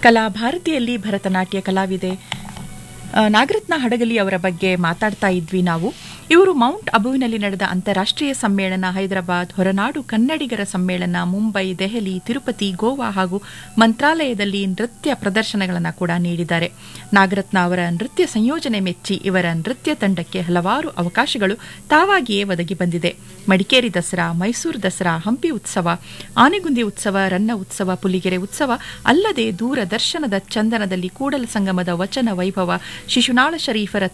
ಕಲಾ ಭಾರತಿಯಲ್ಲಿ ಭರತನಾಟ್ಯ ಕಲಾವಿದೆ ಆ, ನಾಗರತ್ನ ಹಡಗಲಿ ಅವರ ಬಗ್ಗೆ ಮಾತಾಡ್ತಾ ಇದ್ವಿ ನಾವು ಇವರು ಮೌಂಟ್ ಅಬುವಿನಲ್ಲಿ ನಡೆದ ಅಂತಾರಾಷ್ಟ್ರೀಯ ಸಮ್ಮೇಳನ ಹೈದರಾಬಾದ್ ಹೊರನಾಡು ಕನ್ನಡಿಗರ ಸಮ್ಮೇಳನ ಮುಂಬೈ ದೆಹಲಿ ತಿರುಪತಿ ಗೋವಾ ಹಾಗೂ ಮಂತ್ರಾಲಯದಲ್ಲಿ ನೃತ್ಯ ಪ್ರದರ್ಶನಗಳನ್ನು ಕೂಡ ನೀಡಿದ್ದಾರೆ ನಾಗರತ್ನ ಅವರ ನೃತ್ಯ ಸಂಯೋಜನೆ ಮೆಚ್ಚಿ ಇವರ ನೃತ್ಯ ತಂಡಕ್ಕೆ ಹಲವಾರು ಅವಕಾಶಗಳು ತಾವಾಗಿಯೇ ಒದಗಿ ಬಂದಿದೆ ಮಡಿಕೇರಿ ದಸರಾ ಮೈಸೂರು ದಸರಾ ಹಂಪಿ ಉತ್ಸವ ಆನೆಗುಂದಿ ಉತ್ಸವ ರನ್ನ ಉತ್ಸವ ಪುಲಿಗೆರೆ ಉತ್ಸವ ಅಲ್ಲದೆ ದೂರದರ್ಶನದ ಚಂದನದಲ್ಲಿ ಕೂಡಲ ಸಂಗಮದ ವಚನ ವೈಭವ ಶಿಶುನಾಳ ಶರೀಫರ